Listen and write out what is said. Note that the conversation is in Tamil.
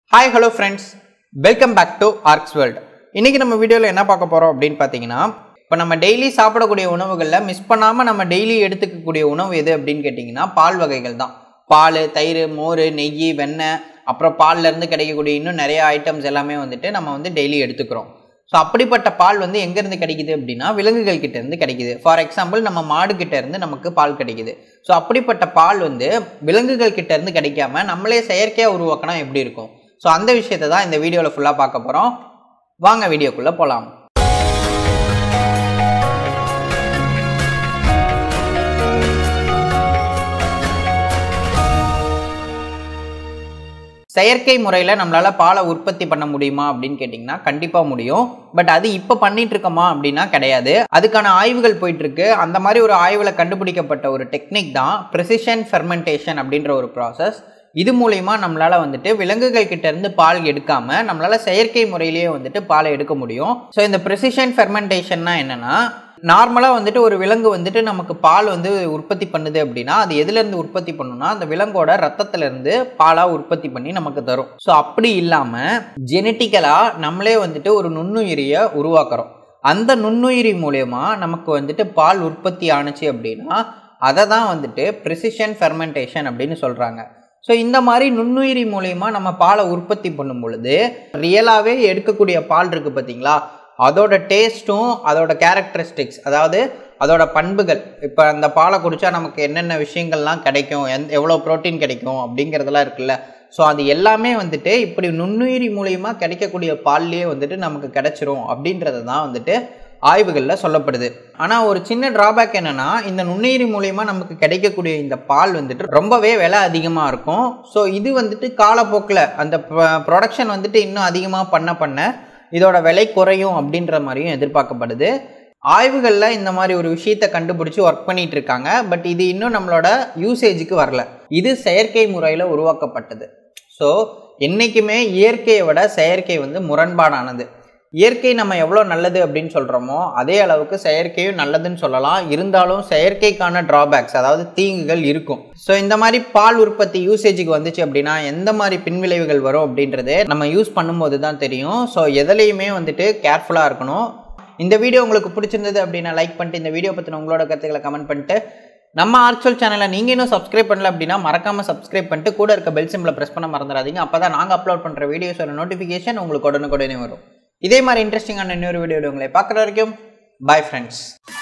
hi hello friends welcome back to Arks world இன்றைக்கி நம்ம வீடியோவில் என்ன பார்க்க போகிறோம் அப்படின்னு பார்த்தீங்கன்னா இப்போ நம்ம டெய்லி சாப்பிடக்கூடிய உணவுகளில் மிஸ் பண்ணாமல் நம்ம டெய்லி எடுத்துக்கக்கூடிய உணவு எது அப்படின்னு கேட்டிங்கன்னா பால் வகைகள் தான் பால் தயிர் மோர் நெய் வெண்ணெய் அப்புறம் பால்ல இருந்து கிடைக்கக்கூடிய இன்னும் நிறைய ஐட்டம்ஸ் எல்லாமே வந்துட்டு நம்ம வந்து டெய்லி எடுத்துக்கிறோம் ஸோ அப்படிப்பட்ட பால் வந்து எங்கேருந்து கிடைக்குது அப்படின்னா விலங்குகள் கிட்ட இருந்து கிடைக்குது ஃபார் எக்ஸாம்பிள் நம்ம மாடு கிட்ட இருந்து நமக்கு பால் கிடைக்குது ஸோ அப்படிப்பட்ட பால் வந்து விலங்குகள் கிட்ட இருந்து கிடைக்காம நம்மளே செயற்கையாக உருவாக்கினா எப்படி இருக்கும் ஸோ அந்த விஷயத்தை தான் இந்த வீடியோவில் ஃபுல்லாக பார்க்க போகிறோம் வாங்க வீடியோக்குள்ளே போகலாம் செயற்கை முறையில் நம்மளால் பாலை உற்பத்தி பண்ண முடியுமா அப்படின்னு கேட்டிங்கன்னா கண்டிப்பாக முடியும் பட் அது இப்போ பண்ணிட்டு இருக்கோமா அப்படின்னா கிடையாது அதுக்கான ஆய்வுகள் போயிட்டு இருக்கு அந்த மாதிரி ஒரு ஆய்வில் கண்டுபிடிக்கப்பட்ட ஒரு டெக்னிக் தான் ப்ரெசிஷன் ஃபெர்மெண்டேஷன் அப்படின்ற ஒரு ப்ராசஸ் இது மூலயமா நம்மளால் வந்துட்டு விலங்குகள் கிட்ட இருந்து பால் எடுக்காம நம்மளால் செயற்கை முறையிலேயே வந்துட்டு பாலை எடுக்க முடியும் ஸோ இந்த ப்ரெசிஷன் ஃபெர்மெண்டேஷன்னா என்னன்னா நார்மலாக வந்துட்டு ஒரு விலங்கு வந்துட்டு நமக்கு பால் வந்து உற்பத்தி பண்ணுது அப்படின்னா அது எதுலேருந்து உற்பத்தி பண்ணுன்னா அந்த விலங்கோட ரத்தத்துலேருந்து பாலாக உற்பத்தி பண்ணி நமக்கு தரும் ஸோ அப்படி இல்லாமல் ஜெனட்டிக்கலாக நம்மளே வந்துட்டு ஒரு நுண்ணுயிரியை உருவாக்குறோம் அந்த நுண்ணுயிரி மூலயமா நமக்கு வந்துட்டு பால் உற்பத்தி ஆணுச்சு அப்படின்னா அதை தான் வந்துட்டு ப்ரிசிஷன் ஃபெர்மெண்டேஷன் அப்படின்னு சொல்கிறாங்க ஸோ இந்த மாதிரி நுண்ணுயிரி மூலயமா நம்ம பாலை உற்பத்தி பண்ணும் பொழுது ரியலாகவே எடுக்கக்கூடிய பால் இருக்குது பார்த்தீங்களா அதோட டேஸ்ட்டும் அதோட கேரக்டரிஸ்டிக்ஸ் அதாவது அதோட பண்புகள் இப்போ அந்த பாலை குடித்தா நமக்கு என்னென்ன விஷயங்கள்லாம் கிடைக்கும் எந் எவ்வளோ ப்ரோட்டீன் கிடைக்கும் அப்படிங்கிறதெல்லாம் இருக்குல்ல ஸோ அது எல்லாமே வந்துட்டு இப்படி நுண்ணுயிரி மூலியமா கிடைக்கக்கூடிய பால்லேயே வந்துட்டு நமக்கு கிடைச்சிரும் அப்படின்றது தான் வந்துட்டு ஆய்வுகளில் சொல்லப்படுது ஆனால் ஒரு சின்ன ட்ராபேக் என்னென்னா இந்த நுண்ணுயிரி மூலயமா நமக்கு கிடைக்கக்கூடிய இந்த பால் வந்துட்டு ரொம்பவே விலை அதிகமாக இருக்கும் ஸோ இது வந்துட்டு காலப்போக்கில் அந்த ப்ரொடக்ஷன் வந்துட்டு இன்னும் அதிகமாக பண்ண பண்ண இதோட விலை குறையும் அப்படின்ற மாதிரியும் எதிர்பார்க்கப்படுது ஆய்வுகளில் இந்த மாதிரி ஒரு விஷயத்தை கண்டுபிடிச்சி ஒர்க் பண்ணிட்டு இருக்காங்க பட் இது இன்னும் நம்மளோட யூசேஜுக்கு வரல இது செயற்கை முறையில் உருவாக்கப்பட்டது ஸோ என்றைக்குமே இயற்கையை விட செயற்கை வந்து முரண்பாடானது இயற்கை நம்ம எவ்வளோ நல்லது அப்படின்னு சொல்கிறோமோ அதே அளவுக்கு செயற்கையும் நல்லதுன்னு சொல்லலாம் இருந்தாலும் செயற்கைக்கான ட்ராபேக்ஸ் அதாவது தீங்குகள் இருக்கும் ஸோ இந்த மாதிரி பால் உற்பத்தி யூசேஜுக்கு வந்துச்சு அப்படின்னா எந்த மாதிரி பின்விளைவுகள் வரும் அப்படின்றது நம்ம யூஸ் பண்ணும்போது தான் தெரியும் ஸோ எதுலேயுமே வந்துட்டு கேர்ஃபுல்லாக இருக்கணும் இந்த வீடியோ உங்களுக்கு பிடிச்சிருந்தது அப்படின்னா லைக் பண்ணிட்டு இந்த வீடியோ பற்றின உங்களோட கருத்துக்களை கமெண்ட் பண்ணிட்டு நம்ம ஆர்ச்சுவல் சேனலை நீங்கள் இன்னும் சப்ஸ்கிரைப் பண்ணல அப்படின்னா மறக்காமல் சப்ஸ்கிரைப் பண்ணிட்டு கூட இருக்க பெல் சிம்பிளை ப்ரெஸ் பண்ண மறந்துடாதீங்க அப்போ தான் நாங்கள் அப்லோட் பண்ணுற வீடியோஸோட நோட்டிஃபிகேஷன் உங்களுக்கு உடனுக்குடனே வரும் இதே மாதிரி இன்ட்ரெஸ்டிங்கான இன்னொரு வீடியோ உங்களை பார்க்குற வரைக்கும் பாய் ஃப்ரெண்ட்ஸ்